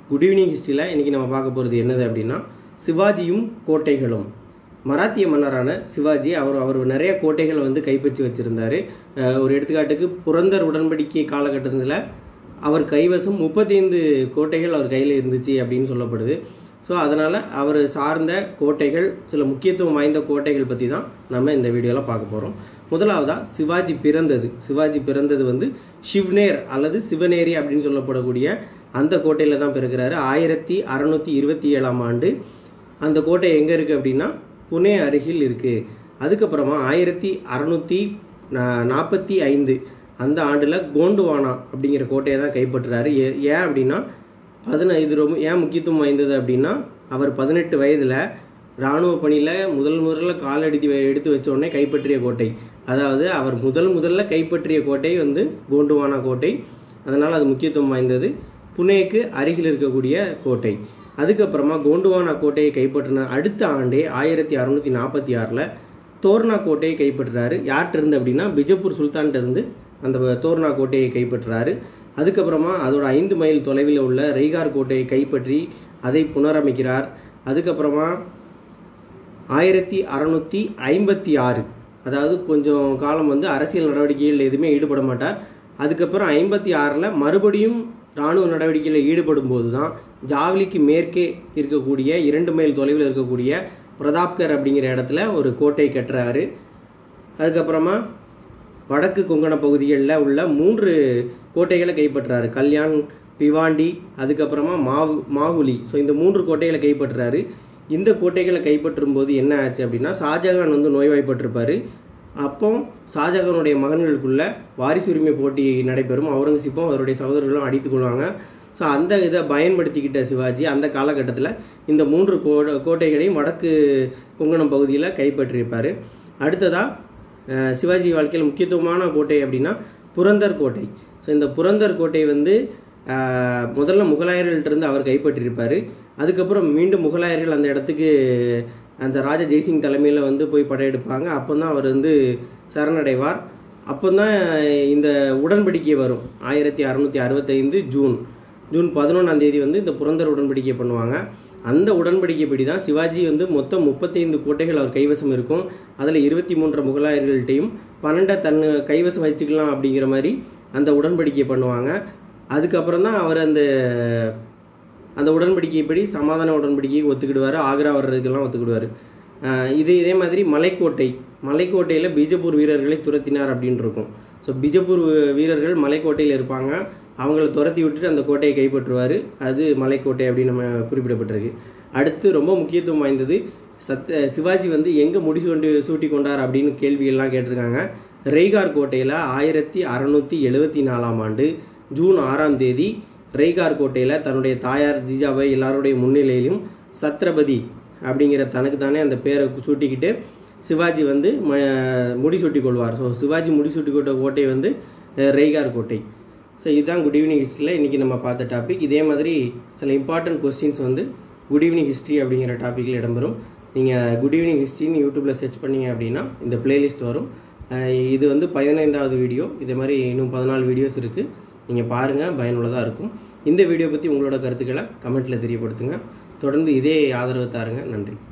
good evening ஹிஸ்ட்ரியில் இன்றைக்கி நம்ம பார்க்க போகிறது என்னது அப்படின்னா சிவாஜியும் கோட்டைகளும் மராத்திய மன்னரான சிவாஜி அவர் அவர் நிறைய கோட்டைகளை வந்து கைப்பற்றி வச்சுருந்தார் ஒரு எடுத்துக்காட்டுக்கு புரந்தர் உடன்படிக்கை காலகட்டத்தில் அவர் கைவசம் முப்பத்தைந்து கோட்டைகள் அவர் கையில் இருந்துச்சு அப்படின்னு சொல்லப்படுது ஸோ அதனால் அவர் சார்ந்த கோட்டைகள் சில முக்கியத்துவம் வாய்ந்த கோட்டைகள் பற்றி தான் நம்ம இந்த வீடியோவில் பார்க்க போகிறோம் முதலாவதாக சிவாஜி பிறந்தது சிவாஜி பிறந்தது வந்து ஷிவ்னேர் அல்லது சிவனேரி அப்படின்னு சொல்லப்படக்கூடிய அந்த கோட்டையில் தான் பிறக்கிறாரு ஆயிரத்தி அறநூற்றி இருபத்தி ஏழாம் ஆண்டு அந்த கோட்டை எங்கே இருக்குது அப்படின்னா புனே அருகில் இருக்குது அதுக்கப்புறமா ஆயிரத்தி அறநூற்றி நாற்பத்தி ஐந்து அந்த ஆண்டில் கோண்டுவானா அப்படிங்கிற கோட்டையை தான் கைப்பற்றுறாரு ஏ ஏன் அப்படின்னா பதின இது ரொம்ப ஏன் முக்கியத்துவம் வாய்ந்தது அப்படின்னா அவர் பதினெட்டு வயதில் இராணுவ பணியில் முதல் முதல்ல காலடி எடுத்து வச்ச உடனே கைப்பற்றிய கோட்டை அதாவது அவர் முதல் முதல்ல கைப்பற்றிய கோட்டை வந்து கோண்டுவானா கோட்டை அதனால் அது முக்கியத்துவம் வாய்ந்தது புனேக்கு அருகில் இருக்கக்கூடிய கோட்டை அதுக்கப்புறமா கோண்டுவானா கோட்டையை கைப்பற்றின அடுத்த ஆண்டே ஆயிரத்தி அறநூற்றி நாற்பத்தி ஆறில் தோர்னா கோட்டையை கைப்பற்றுறாரு யார்கிட்ட இருந்து அப்படின்னா பிஜப்பூர் சுல்தான்கிட்ட இருந்து அந்த தோர்னா கோட்டையை கைப்பற்றுறாரு அதுக்கப்புறமா அதோட ஐந்து மைல் தொலைவில் உள்ள ரெய்கார் கோட்டையை கைப்பற்றி அதை புனரமைக்கிறார் அதுக்கப்புறமா ஆயிரத்தி அறநூற்றி ஐம்பத்தி ஆறு அதாவது கொஞ்சம் காலம் வந்து அரசியல் நடவடிக்கைகள் எதுவுமே ஈடுபட மாட்டார் அதுக்கப்புறம் ஐம்பத்தி ஆறில் மறுபடியும் இராணுவ நடவடிக்கையில் ஈடுபடும் போது தான் ஜாவ்லிக்கு மேற்கே இருக்கக்கூடிய இரண்டு மைல் தொலைவில் இருக்கக்கூடிய பிரதாப்கர் அப்படிங்கிற இடத்துல ஒரு கோட்டை கட்டுறாரு அதுக்கப்புறமா வடக்கு கொங்கண பகுதிகளில் உள்ள மூன்று கோட்டைகளை கைப்பற்றுறாரு கல்யாண் பிவாண்டி அதுக்கப்புறமா மாவு மாகுலி ஸோ இந்த மூன்று கோட்டைகளை கைப்பற்றுறாரு இந்த கோட்டைகளை கைப்பற்றும் போது என்ன ஆச்சு அப்படின்னா ஷாஜகான் வந்து நோய்வாய்ப்பட்டிருப்பார் அப்போ ஷாஜகானுடைய மகன்களுக்குள்ள வாரிசுரிமை போட்டி நடைபெறும் அவுரங்கசீப்பும் அவருடைய சகோதரர்களும் அடித்து கொள்வாங்க ஸோ அந்த இதை பயன்படுத்திக்கிட்ட சிவாஜி அந்த காலகட்டத்தில் இந்த மூன்று கோ கோட்டைகளையும் வடக்கு கொங்கணம் பகுதியில் கைப்பற்றியிருப்பார் அடுத்ததாக சிவாஜி வாழ்க்கையில் முக்கியத்துவமான கோட்டை அப்படின்னா புரந்தர் கோட்டை ஸோ இந்த புரந்தர் கோட்டை வந்து முதல்ல முகலாயர்கள்ட்டிருந்து அவர் கைப்பற்றியிருப்பார் அதுக்கப்புறம் மீண்டும் முகலாயர்கள் அந்த இடத்துக்கு அந்த ராஜா ஜெய்சிங் தலைமையில் வந்து போய் படையெடுப்பாங்க அப்போ தான் அவர் வந்து சரணடைவார் அப்போ தான் இந்த உடன்படிக்கை வரும் ஆயிரத்தி அறநூற்றி அறுபத்தைந்து ஜூன் ஜூன் பதினொன்றாம் தேதி வந்து இந்த புரந்தர் உடன்படிக்கை பண்ணுவாங்க அந்த உடன்படிக்கைப்படி தான் சிவாஜி வந்து மொத்தம் முப்பத்தைந்து கோட்டைகள் அவர் கைவசம் இருக்கும் அதில் இருபத்தி மூன்று முகலாயர்கள்ட்டையும் பன்னெண்டை தன் கைவசம் வச்சுக்கலாம் அப்படிங்கிற மாதிரி அந்த உடன்படிக்கை பண்ணுவாங்க அதுக்கப்புறம் தான் அவர் அந்த அந்த உடன்படிக்கைப்படி சமாதான உடன்படிக்கையை ஒத்துக்கிடுவார் ஆக்ரா வர்றதுக்கெல்லாம் ஒத்துக்கிடுவார் இது இதே மாதிரி மலைக்கோட்டை மலைக்கோட்டையில் பிஜப்பூர் வீரர்களை துரத்தினார் அப்படின்னு இருக்கும் ஸோ பிஜப்பூர் வீரர்கள் மலைக்கோட்டையில் இருப்பாங்க அவங்கள துரத்தி விட்டுட்டு அந்த கோட்டையை கைப்பற்றுவார் அது மலைக்கோட்டை அப்படின்னு நம்ம குறிப்பிடப்பட்டிருக்கு அடுத்து ரொம்ப முக்கியத்துவம் வாய்ந்தது சத்த சிவாஜி வந்து எங்கே முடிசூண்டி சூட்டி கொண்டார் அப்படின்னு கேள்விகள்லாம் கேட்டிருக்காங்க ரெய்கார் கோட்டையில் ஆயிரத்தி அறநூற்றி எழுபத்தி நாலாம் ஆண்டு ஜூன் ஆறாம் தேதி ரெய்கார் கோட்டையில் தன்னுடைய தாயார் ஜிஜாபாய் எல்லாருடைய முன்னிலையிலும் சத்ரபதி அப்படிங்கிற தனக்கு தானே அந்த பேரை சூட்டிக்கிட்டு சிவாஜி வந்து ம முடிசூட்டி கொள்வார் ஸோ சிவாஜி முடிசூட்டி கொண்ட கோட்டை வந்து ரெய்கார் கோட்டை ஸோ இதுதான் குட் ஈவினிங் ஹிஸ்ட்ரியில் இன்றைக்கி நம்ம பார்த்த டாபிக் இதே மாதிரி சில இம்பார்ட்டன்ட் கொஸ்டின்ஸ் வந்து குட் ஈவினிங் ஹிஸ்ட்ரி அப்படிங்கிற டாப்பிக்கில் இடம்பெறும் நீங்கள் குட் ஈவினிங் ஹிஸ்ட்ரின்னு யூடியூப்பில் சர்ச் பண்ணிங்க அப்படின்னா இந்த பிளேலிஸ்ட் வரும் இது வந்து பதினைந்தாவது வீடியோ இதே மாதிரி இன்னும் பதினாலு வீடியோஸ் இருக்குது நீங்கள் பாருங்கள் பயனுள்ளதாக இருக்கும் இந்த வீடியோ பற்றி உங்களோட கருத்துக்களை கமெண்ட்டில் தெரியப்படுத்துங்க தொடர்ந்து இதே ஆதரவு தாருங்க நன்றி